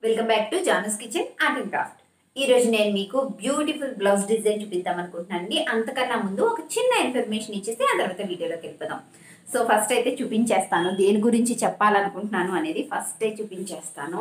welcome back to Jana's kitchen art and craft ఈ రోజు నేను మీకు బ్యూటిఫుల్ బ్లౌజ్ డిజైన్ చూపిద్దాం అనుకుంటున్నానండి అంతకన్నా ముందు ఒక చిన్న ఇన్ఫర్మేషన్ ఇచ్చేసి ఆ తర్వాత వీడియోలోకి వెళ్ళిపోదాం సో ఫస్ట్ అయితే చూపించేస్తాను దేని గురించి చెప్పాలనుకుంటున్నాను అనేది ఫస్ట్ చూపించేస్తాను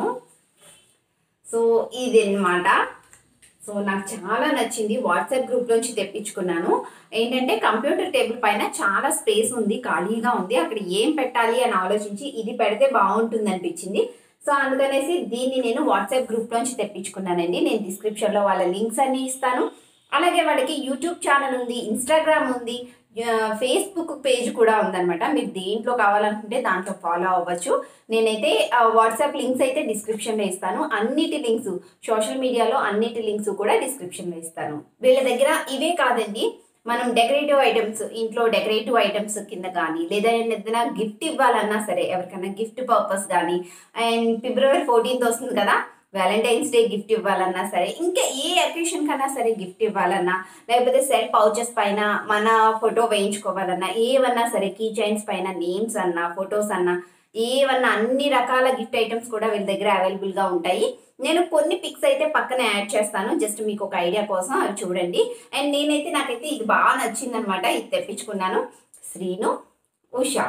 సో ఇది అన్నమాట సో నాకు చాలా నచ్చింది వాట్సాప్ గ్రూప్ నుంచి తెప్పించుకున్నాను ఏంటంటే కంప్యూటర్ టేబుల్ పైన చాలా స్పేస్ ఉంది ఖాళీగా ఉంది అక్కడ ఏం పెట్టాలి అని ఆలోచించి ఇది పెడితే బాగుంటుంది అనిపించింది సో అందుకనేసి దీన్ని నేను వాట్సాప్ గ్రూప్ నుంచి తెప్పించుకున్నానండి నేను డిస్క్రిప్షన్లో వాళ్ళ లింక్స్ అన్ని ఇస్తాను అలాగే వాళ్ళకి యూట్యూబ్ ఛానల్ ఉంది ఇన్స్టాగ్రామ్ ఉంది ఆ, ఫేస్బుక్ పేజ్ కూడా ఉందన్నమాట మీరు దేంట్లో కావాలనుకుంటే దాంట్లో ఫాలో అవ్వచ్చు నేనైతే ఆ, వాట్సాప్ లింక్స్ అయితే డిస్క్రిప్షన్లో ఇస్తాను అన్నిటి లింక్స్ సోషల్ మీడియాలో అన్నిటి లింక్స్ కూడా డిస్క్రిప్షన్లో ఇస్తాను వీళ్ళ దగ్గర ఇవే కాదండి మనం డెకరేటివ్ ఐటమ్స్ ఇంట్లో డెకరేటివ్ ఐటమ్స్ కింద కానీ లేదా ఏదైనా గిఫ్ట్ ఇవ్వాలన్నా సరే ఎవరికైనా గిఫ్ట్ పర్పస్ కానీ అండ్ ఫిబ్రవరి ఫోర్టీన్త్ వస్తుంది కదా వ్యాలంటైన్స్ డే గిఫ్ట్ ఇవ్వాలన్నా సరే ఇంకా ఏ అకేషన్ కన్నా సరే గిఫ్ట్ ఇవ్వాలన్నా లేకపోతే సెల్ పౌచెస్ పైన మన ఫోటో వేయించుకోవాలన్నా ఏవన్నా సరే కీ చైన్స్ పైన నేమ్స్ అన్నా ఫొటోస్ అన్నా ఏవన్నా అన్ని రకాల గిఫ్ట్ ఐటమ్స్ కూడా వీళ్ళ దగ్గర అవైలబుల్గా ఉంటాయి నేను కొన్ని పిక్స్ అయితే పక్కన యాడ్ చేస్తాను జస్ట్ మీకు ఒక ఐడియా కోసం అవి చూడండి అండ్ నేనైతే నాకైతే ఇది బాగా నచ్చిందనమాట ఇది తెప్పించుకున్నాను శ్రీను ఉషా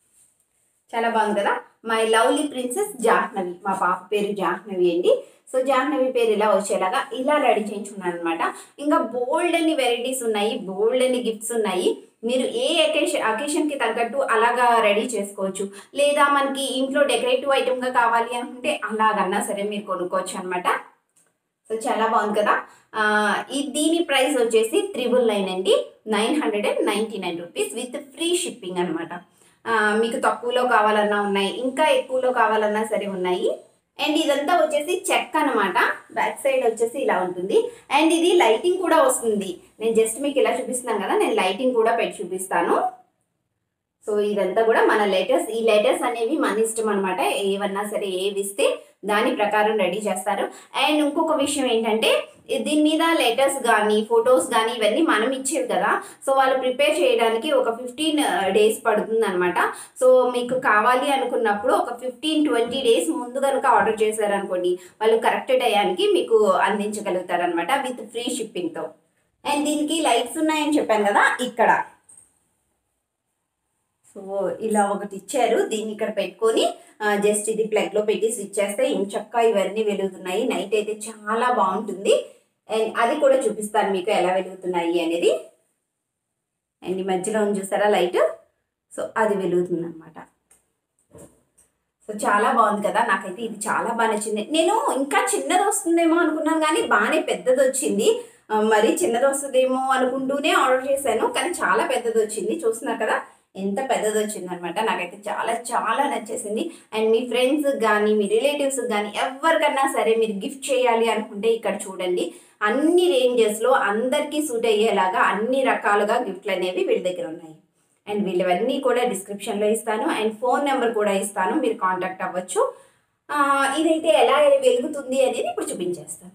చాలా బాగుంది కదా మై లవ్లీ ప్రిన్సెస్ జాహ్నవి మా పాప పేరు జాహ్నవి అండి సో జాహ్నవి పేరు ఇలా వచ్చేలాగా ఇలా రెడీ చేయించుకున్నాను అనమాట ఇంకా బోల్డ్ అన్ని వెరైటీస్ ఉన్నాయి బోల్డ్ అన్ని గిఫ్ట్స్ ఉన్నాయి మీరు ఏ అకేషన్ అకేషన్కి తగ్గట్టు అలాగా రెడీ చేసుకోవచ్చు లేదా మనకి ఇంట్లో డెకరేటివ్ ఐటమ్గా కావాలి అనుకుంటే అలాగన్నా సరే మీరు కొనుక్కోవచ్చు అనమాట సో చాలా బాగుంది కదా ఆ, ఈ దీని ప్రైస్ వచ్చేసి త్రిబుల్ నైన్ అండి nine hundred and ninety nine rupees with free shipping అనమాట మీకు తక్కువలో కావాలన్నా ఉన్నాయి ఇంకా ఎక్కువలో కావాలన్నా సరే ఉన్నాయి అండ్ ఇదంతా వచ్చేసి చెక్ అనమాట బ్యాక్ సైడ్ వచ్చేసి ఇలా ఉంటుంది అండ్ ఇది లైటింగ్ కూడా వస్తుంది నేను జస్ట్ మీకు ఇలా చూపిస్తున్నాను కదా నేను లైటింగ్ కూడా పెట్టి చూపిస్తాను సో ఇదంతా కూడా మన లెటర్స్ ఈ లెటర్స్ అనేవి మన ఇష్టం అనమాట ఏవన్నా సరే ఏవి ఇస్తే దాని ప్రకారం రెడీ చేస్తారు అండ్ ఇంకొక విషయం ఏంటంటే దీని మీద లెటర్స్ కానీ ఫొటోస్ కానీ ఇవన్నీ మనం ఇచ్చేవి కదా సో వాళ్ళు ప్రిపేర్ చేయడానికి ఒక ఫిఫ్టీన్ డేస్ పడుతుంది అనమాట సో మీకు కావాలి అనుకున్నప్పుడు ఒక ఫిఫ్టీన్ ట్వంటీ డేస్ ముందు కనుక ఆర్డర్ చేశారనుకోండి వాళ్ళు కరెక్ట్ టయానికి మీకు అందించగలుగుతారనమాట విత్ ఫ్రీ షిప్పింగ్తో అండ్ దీనికి లైట్స్ ఉన్నాయని చెప్పాను కదా ఇక్కడ సో ఇలా ఒకటి ఇచ్చారు దీన్ని ఇక్కడ పెట్టుకొని జస్ట్ ఇది ప్లగ్లో పెట్టి స్విచ్ చేస్తే ఇంచక్క ఇవన్నీ వెలుగుతున్నాయి నైట్ అయితే చాలా బాగుంటుంది అండ్ అది కూడా చూపిస్తాను మీకు ఎలా వెలుగుతున్నాయి అనేది అండ్ ఈ మధ్యలో ఉంది చూసారా లైట్ సో అది వెలుగుతుంది అనమాట సో చాలా బాగుంది కదా నాకైతే ఇది చాలా బాగా నచ్చింది నేను ఇంకా చిన్నది వస్తుందేమో అనుకున్నాను కానీ బాగానే పెద్దది వచ్చింది ఆ, మరి చిన్నది వస్తుందేమో అనుకుంటూనే ఆర్డర్ చేశాను కానీ చాలా పెద్దది వచ్చింది చూస్తున్నారు కదా ఎంత పెద్దది వచ్చింది అనమాట నాకైతే చాలా చాలా నచ్చేసింది అండ్ మీ ఫ్రెండ్స్ కానీ మీ రిలేటివ్స్ కానీ ఎవరికన్నా సరే మీరు గిఫ్ట్ చేయాలి అనుకుంటే ఇక్కడ చూడండి అన్ని రేంజెస్లో అందరికీ సూట్ అయ్యేలాగా అన్ని రకాలుగా గిఫ్ట్లు అనేవి వీళ్ళ దగ్గర ఉన్నాయి అండ్ వీళ్ళవన్నీ కూడా డిస్క్రిప్షన్లో ఇస్తాను అండ్ ఫోన్ నెంబర్ కూడా ఇస్తాను మీరు కాంటాక్ట్ అవ్వచ్చు ఆ, ఇదైతే ఎలా వెలుగుతుంది అనేది ఇప్పుడు చూపించేస్తాను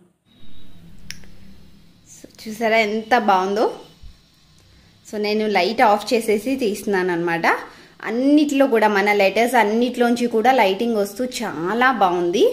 సో చూసారా ఎంత బాగుందో సో నేను లైట్ ఆఫ్ చేసేసి తీస్తున్నాను అనమాట అన్నిట్లో కూడా మన లెటర్స్ అన్నిట్లోంచి కూడా లైటింగ్ వస్తూ చాలా బాగుంది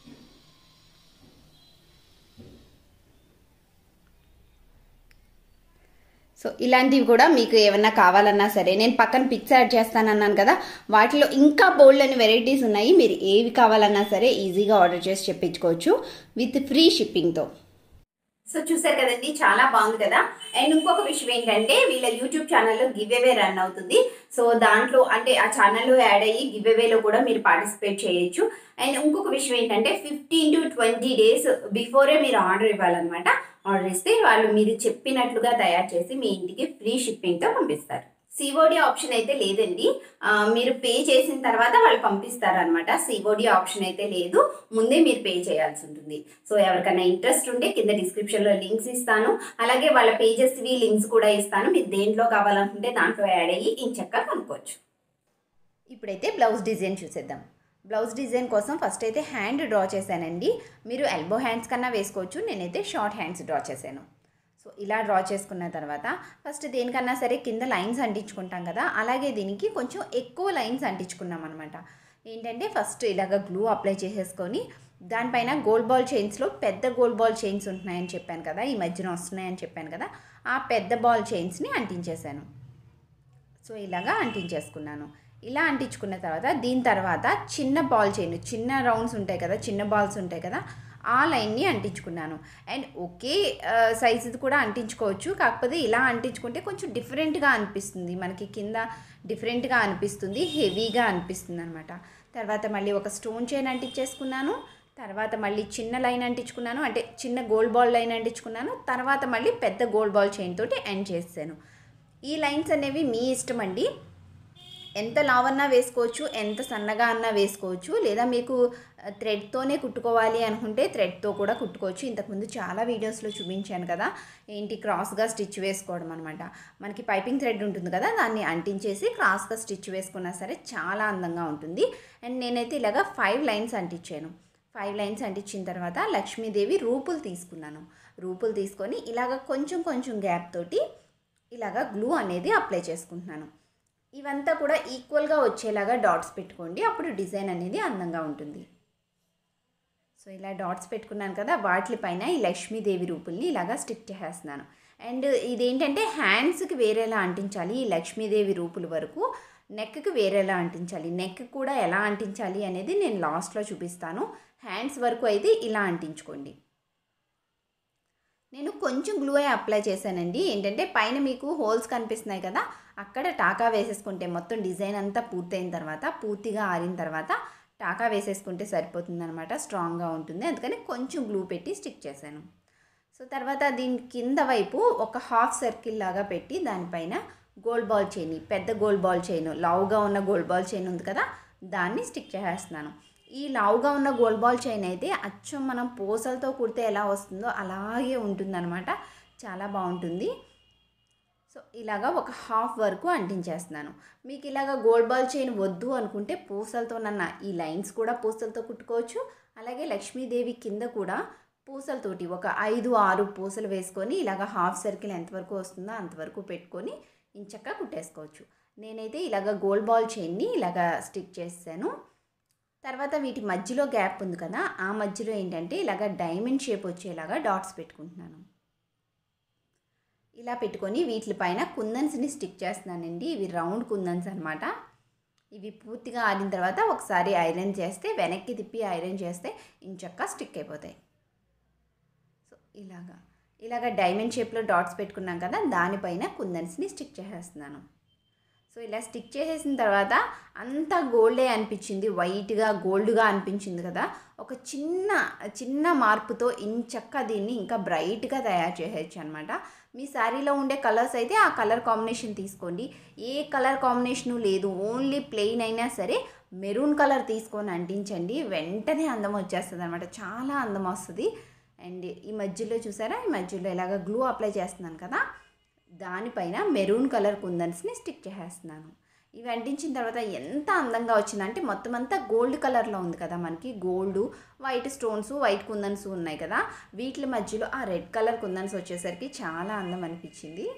సో ఇలాంటివి కూడా మీకు ఏమన్నా కావాలన్నా సరే నేను పక్కన పిక్స్ యాడ్ చేస్తానన్నాను కదా వాటిలో ఇంకా బోల్డ్ అని వెరైటీస్ ఉన్నాయి మీరు ఏవి కావాలన్నా సరే ఈజీగా ఆర్డర్ చేసి చెప్పించుకోవచ్చు విత్ ఫ్రీ షిప్పింగ్తో సో చూసారు కదండి చాలా బాగుంది కదా అండ్ ఇంకొక విషయం ఏంటంటే వీళ్ళ యూట్యూబ్ ఛానల్లో గివ్ అవే రన్ అవుతుంది సో దాంట్లో అంటే ఆ ఛానల్లో యాడ్ అయ్యి గివ్ అవేలో కూడా మీరు పార్టిసిపేట్ చేయొచ్చు అండ్ ఇంకొక విషయం ఏంటంటే ఫిఫ్టీన్ టు ట్వంటీ డేస్ బిఫోరే మీరు ఆర్డర్ ఇవ్వాలన్నమాట ఆర్డర్ ఇస్తే వాళ్ళు మీరు చెప్పినట్లుగా తయారు చేసి మీ ఇంటికి ఫ్రీ షిప్పింగ్తో పంపిస్తారు సిఓడి ఆప్షన్ అయితే లేదండి ఆ, మీరు పే చేసిన తర్వాత వాళ్ళు పంపిస్తారు అనమాట సిఓడి ఆప్షన్ అయితే లేదు ముందే మీరు పే చేయాల్సి ఉంటుంది సో ఎవరికైనా ఇంట్రెస్ట్ ఉంటే కింద డిస్క్రిప్షన్లో లింక్స్ ఇస్తాను అలాగే వాళ్ళ పేజెస్వి లింక్స్ కూడా ఇస్తాను మీరు దేంట్లో కావాలనుకుంటే దాంట్లో యాడ్ అయ్యి ఇంచక్క కనుక్కోవచ్చు ఇప్పుడైతే బ్లౌజ్ డిజైన్ చూసేద్దాం బ్లౌజ్ డిజైన్ కోసం ఫస్ట్ అయితే హ్యాండ్ డ్రా చేశానండి మీరు ఎల్బో హ్యాండ్స్ కన్నా వేసుకోవచ్చు నేనైతే షార్ట్ హ్యాండ్స్ డ్రా చేశాను సో ఇలా డ్రా చేసుకున్న తర్వాత ఫస్ట్ దేనికన్నా సరే కింద లైన్స్ అంటించుకుంటాం కదా అలాగే దీనికి కొంచెం ఎక్కువ లైన్స్ అంటించుకున్నాం అనమాట ఏంటంటే ఫస్ట్ ఇలాగ గ్లూ అప్లై చేసేసుకొని దానిపైన గోల్డ్ బాల్ చైన్స్లో పెద్ద గోల్డ్ బాల్ చైన్స్ ఉంటున్నాయని చెప్పాను కదా ఈ మధ్యన వస్తున్నాయని చెప్పాను కదా ఆ పెద్ద బాల్ చైన్స్ని అంటించేశాను సో ఇలాగా అంటించేసుకున్నాను ఇలా అంటించుకున్న తర్వాత దీని తర్వాత చిన్న బాల్ చైన్ చిన్న రౌండ్స్ ఉంటాయి కదా చిన్న బాల్స్ ఉంటాయి కదా ఆ లైన్ని అంటించుకున్నాను అండ్ ఒకే సైజుది కూడా అంటించుకోవచ్చు కాకపోతే ఇలా అంటించుకుంటే కొంచెం డిఫరెంట్గా అనిపిస్తుంది మనకి కింద డిఫరెంట్గా అనిపిస్తుంది హెవీగా అనిపిస్తుంది అనమాట తర్వాత మళ్ళీ ఒక స్టోన్ చైన్ అంటించేసుకున్నాను తర్వాత మళ్ళీ చిన్న లైన్ అంటించుకున్నాను అంటే చిన్న గోల్డ్ బాల్ లైన్ అంటించుకున్నాను తర్వాత మళ్ళీ పెద్ద గోల్డ్ బాల్ చైన్ తోటి ఎండ్ చేసాను ఈ లైన్స్ అనేవి మీ ఇష్టం అండి ఎంత లావన్నా వేసుకోవచ్చు ఎంత సన్నగా అన్నా వేసుకోవచ్చు లేదా మీకు థ్రెడ్తోనే కుట్టుకోవాలి అనుకుంటే థ్రెడ్తో కూడా కుట్టుకోవచ్చు ఇంతకుముందు చాలా వీడియోస్లో చూపించాను కదా ఏంటి క్రాస్గా స్టిచ్ వేసుకోవడం అనమాట మనకి పైపింగ్ థ్రెడ్ ఉంటుంది కదా దాన్ని అంటించేసి క్రాస్గా స్టిచ్ వేసుకున్నా సరే చాలా అందంగా ఉంటుంది అండ్ నేనైతే ఇలాగా ఫైవ్ లైన్స్ అంటించాను ఫైవ్ లైన్స్ అంటించిన తర్వాత లక్ష్మీదేవి రూపులు తీసుకున్నాను రూపులు తీసుకొని ఇలాగ కొంచెం కొంచెం గ్యాప్ తోటి ఇలాగ గ్లూ అనేది అప్లై చేసుకుంటున్నాను ఇవంతా కూడా ఈక్వల్గా వచ్చేలాగా డాట్స్ పెట్టుకోండి అప్పుడు డిజైన్ అనేది అందంగా ఉంటుంది సో ఇలా డాట్స్ పెట్టుకున్నాను కదా వాటిపైన ఈ లక్ష్మీదేవి రూపుల్ని ఇలాగా స్టిక్ చేసేస్తున్నాను అండ్ ఇదేంటంటే హ్యాండ్స్కి వేరేలా అంటించాలి ఈ లక్ష్మీదేవి రూపుల వరకు నెక్కి వేరేలా అంటించాలి నెక్ కూడా ఎలా అంటించాలి అనేది నేను లాస్ట్లో చూపిస్తాను హ్యాండ్స్ వరకు అయితే ఇలా అంటించుకోండి నేను కొంచెం గ్లూ అయి అప్లై చేశానండి ఏంటంటే పైన మీకు హోల్స్ కనిపిస్తున్నాయి కదా అక్కడ టాకా వేసేసుకుంటే మొత్తం డిజైన్ అంతా పూర్తయిన తర్వాత పూర్తిగా ఆరిన తర్వాత టాకా వేసేసుకుంటే సరిపోతుందనమాట స్ట్రాంగ్గా ఉంటుంది అందుకని కొంచెం గ్లూ పెట్టి స్టిక్ చేశాను సో తర్వాత దీని కింద వైపు ఒక హాఫ్ సర్కిల్ లాగా పెట్టి దానిపైన గోల్డ్ బాల్ చైన్ పెద్ద గోల్డ్ బాల్ చైన్ లావుగా ఉన్న గోల్డ్ బాల్ చైన్ ఉంది కదా దాన్ని స్టిక్ చేసేస్తున్నాను ఈ లావుగా ఉన్న గోల్డ్ బాల్ చైన్ అయితే అచ్చం మనం పూసలతో కుడితే ఎలా వస్తుందో అలాగే ఉంటుందన్నమాట చాలా బాగుంటుంది సో ఇలాగా ఒక హాఫ్ వరకు అంటించేస్తున్నాను మీకు ఇలాగ గోల్డ్ బాల్ చైన్ వద్దు అనుకుంటే పూసలతో నన్న ఈ లైన్స్ కూడా పూసలతో కుట్టుకోవచ్చు అలాగే లక్ష్మీదేవి కింద కూడా పూసలతోటి ఒక ఐదు ఆరు పూసలు వేసుకొని ఇలాగ హాఫ్ సర్కిల్ ఎంతవరకు వస్తుందో అంతవరకు పెట్టుకొని ఇంచక్క కుట్టేసుకోవచ్చు నేనైతే ఇలాగ గోల్డ్ బాల్ చైన్ని ఇలాగ స్టిక్ చేసాను తర్వాత వీటి మధ్యలో గ్యాప్ ఉంది కదా ఆ మధ్యలో ఏంటంటే ఇలాగ డైమండ్ షేప్ వచ్చేలాగా డాట్స్ పెట్టుకుంటున్నాను ఇలా పెట్టుకొని వీటిపైన కుందన్స్ని స్టిక్ చేస్తున్నానండి ఇవి రౌండ్ కుందన్స్ అనమాట ఇవి పూర్తిగా ఆడిన తర్వాత ఒకసారి ఐరన్ చేస్తే వెనక్కి తిప్పి ఐరన్ చేస్తే ఇంచక్క స్టిక్ అయిపోతాయి సో ఇలాగా ఇలాగ డైమండ్ షేప్లో డాట్స్ పెట్టుకున్నాం కదా దానిపైన కుందన్స్ని స్టిక్ చేసేస్తున్నాను సో ఇలా స్టిక్ చేసేసిన తర్వాత అంతా గోల్డే అనిపించింది వైట్గా గోల్డ్గా అనిపించింది కదా ఒక చిన్న చిన్న మార్పుతో ఇంచక్క దీన్ని ఇంకా బ్రైట్గా తయారు చేయొచ్చు అనమాట మీ శారీలో ఉండే కలర్స్ అయితే ఆ కలర్ కాంబినేషన్ తీసుకోండి ఏ కలర్ కాంబినేషను లేదు ఓన్లీ ప్లెయిన్ అయినా సరే మెరూన్ కలర్ తీసుకొని అంటించండి వెంటనే అందం వచ్చేస్తుంది అనమాట చాలా అందం వస్తుంది అండ్ ఈ మధ్యలో చూసారా ఈ మధ్యలో ఇలాగ గ్లూ అప్లై చేస్తున్నాను కదా దానిపైన మెరూన్ కలర్ కుందన్స్ని స్టిక్ చేసేస్తున్నాను ఇవి అంటించిన తర్వాత ఎంత అందంగా వచ్చిందంటే మొత్తం అంతా గోల్డ్ కలర్లో ఉంది కదా మనకి gold white stones white kundans ఉన్నాయి కదా వీటి మధ్యలో ఆ రెడ్ కలర్ కుందన్స్ వచ్చేసరికి చాలా అందం అనిపించింది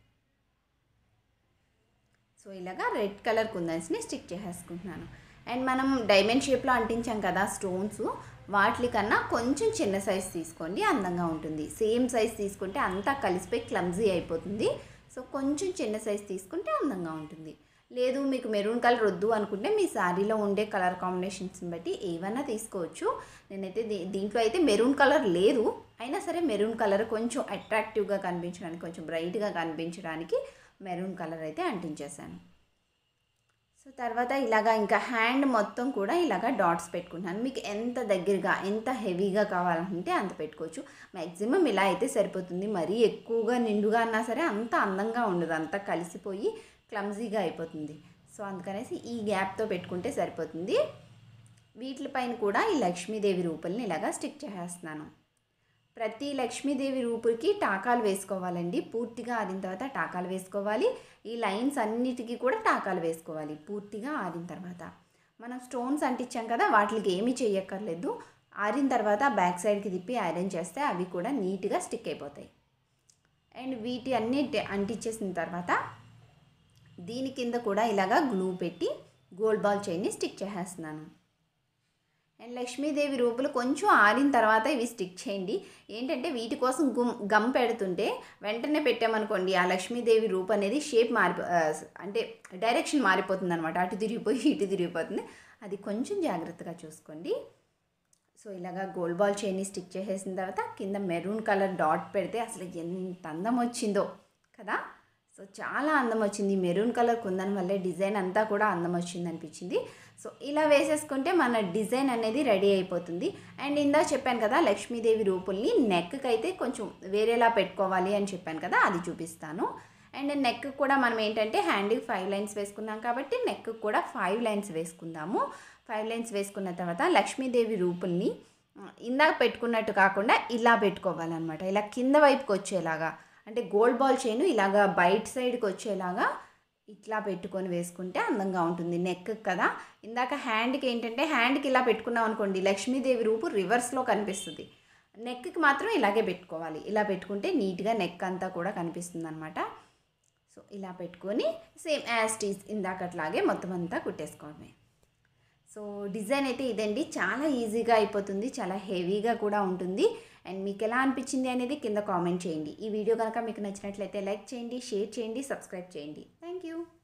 సో ఇలాగా రెడ్ కలర్ కుందన్స్ని స్టిక్ చేసేసుకుంటున్నాను అండ్ మనం డైమండ్ షేప్లో అంటించాం కదా స్టోన్స్ వాటి కన్నా కొంచెం చిన్న సైజ్ తీసుకోండి అందంగా ఉంటుంది సేమ్ సైజ్ తీసుకుంటే అంతా కలిసిపోయి క్లమ్జీ అయిపోతుంది సో కొంచెం చిన్న సైజ్ తీసుకుంటే అందంగా ఉంటుంది లేదు మీకు మెరూన్ కలర్ వద్దు అనుకుంటే మీ శారీలో ఉండే కలర్ కాంబినేషన్స్ని బట్టి ఏవైనా తీసుకోవచ్చు నేనైతే దీ దీంట్లో అయితే మెరూన్ కలర్ లేదు అయినా సరే మెరూన్ కలర్ కొంచెం అట్రాక్టివ్గా కనిపించడానికి కొంచెం బ్రైట్గా కనిపించడానికి మెరూన్ కలర్ అయితే అంటించేశాను సో తర్వాత ఇలాగా ఇంకా హ్యాండ్ మొత్తం కూడా ఇలాగా డాట్స్ పెట్టుకుంటున్నాను మీకు ఎంత దగ్గరగా ఎంత హెవీగా కావాలంటే అంత పెట్టుకోవచ్చు మ్యాక్సిమం ఇలా అయితే సరిపోతుంది మరీ ఎక్కువగా నిండుగా అన్నా సరే అంత అందంగా ఉండదు అంతా కలిసిపోయి క్లమ్జీగా అయిపోతుంది సో అందుకనేసి ఈ గ్యాప్తో పెట్టుకుంటే సరిపోతుంది వీటిపైన కూడా ఈ లక్ష్మీదేవి రూపుల్ని ఇలాగా స్టిక్ చేసేస్తున్నాను ప్రతి లక్ష్మీదేవి రూపుకి టాకాలు వేసుకోవాలండి పూర్తిగా ఆరిన తర్వాత టాకాలు వేసుకోవాలి ఈ లైన్స్ అన్నిటికీ కూడా టాకాలు వేసుకోవాలి పూర్తిగా ఆరిన తర్వాత మనం స్టోన్స్ అంటించాం కదా వాటికి ఏమీ చేయక్కర్లేదు ఆరిన తర్వాత బ్యాక్ సైడ్కి తిప్పి ఐరన్ చేస్తే అవి కూడా నీట్గా స్టిక్ అయిపోతాయి అండ్ వీటి అన్ని అంటించేసిన తర్వాత దీని కింద కూడా ఇలాగా గ్లూ పెట్టి గోల్డ్ బాల్ చైన్ని స్టిక్ చేసేస్తున్నాను అండ్ లక్ష్మీదేవి రూపులు కొంచెం ఆరిన తర్వాత ఇవి స్టిక్ చేయండి ఏంటంటే వీటి కోసం గుమ్ గమ్ పెడుతుంటే వెంటనే పెట్టామనుకోండి ఆ లక్ష్మీదేవి రూప్ అనేది షేప్ మారిపో ఆ, అంటే డైరెక్షన్ మారిపోతుంది అనమాట అటు తిరిగిపోయి ఇటు తిరిగిపోతుంది అది కొంచెం జాగ్రత్తగా చూసుకోండి సో ఇలాగా గోల్డ్ బాల్ చైన్ని స్టిక్ చేసేసిన తర్వాత కింద మెరూన్ కలర్ డాట్ పెడితే అసలు ఎంత అందం వచ్చిందో కదా సో చాలా అందం వచ్చింది మెరూన్ కలర్ కుందన్ వల్లే డిజైన్ అంతా కూడా అందం వచ్చింది అనిపించింది సో ఇలా వేసేసుకుంటే మన డిజైన్ అనేది రెడీ అయిపోతుంది అండ్ ఇందా చెప్పాను కదా లక్ష్మీదేవి రూపుల్ని నెక్కి అయితే కొంచెం వేరేలా పెట్టుకోవాలి అని చెప్పాను కదా అది చూపిస్తాను అండ్ నెక్ కూడా మనం ఏంటంటే హ్యాండ్కి ఫైవ్ లైన్స్ వేసుకున్నాం కాబట్టి నెక్ కూడా ఫైవ్ లైన్స్ వేసుకుందాము ఫైవ్ లైన్స్ వేసుకున్న తర్వాత లక్ష్మీదేవి రూపుల్ని ఆ, ఇందాక పెట్టుకున్నట్టు కాకుండా ఇలా పెట్టుకోవాలన్నమాట ఇలా కింద వైపుకి వచ్చేలాగా అంటే గోల్డ్ బాల్ చైన్ ఇలాగా బయట సైడ్కి వచ్చేలాగా ఇట్లా పెట్టుకొని వేసుకుంటే అందంగా ఉంటుంది నెక్ కదా ఇందాక హ్యాండ్కి ఏంటంటే హ్యాండ్కి ఇలా పెట్టుకున్నాం అనుకోండి లక్ష్మీదేవి రూపు రివర్స్లో కనిపిస్తుంది నెక్కి మాత్రం ఇలాగే పెట్టుకోవాలి ఇలా పెట్టుకుంటే నీట్గా నెక్ అంతా కూడా కనిపిస్తుంది అనమాట సో ఇలా పెట్టుకొని సేమ్ యాస్టీస్ ఇందాకట్లాగే మొత్తం అంతా కుట్టేసుకోవడమే సో డిజైన్ అయితే ఇదండి చాలా ఈజీగా అయిపోతుంది చాలా హెవీగా కూడా ఉంటుంది అండ్ మీకు ఎలా అనిపించింది అనేది కింద కామెంట్ చేయండి ఈ వీడియో కనుక మీకు నచ్చినట్లయితే లైక్ చేయండి షేర్ చేయండి సబ్స్క్రైబ్ చేయండి థ్యాంక్ యూ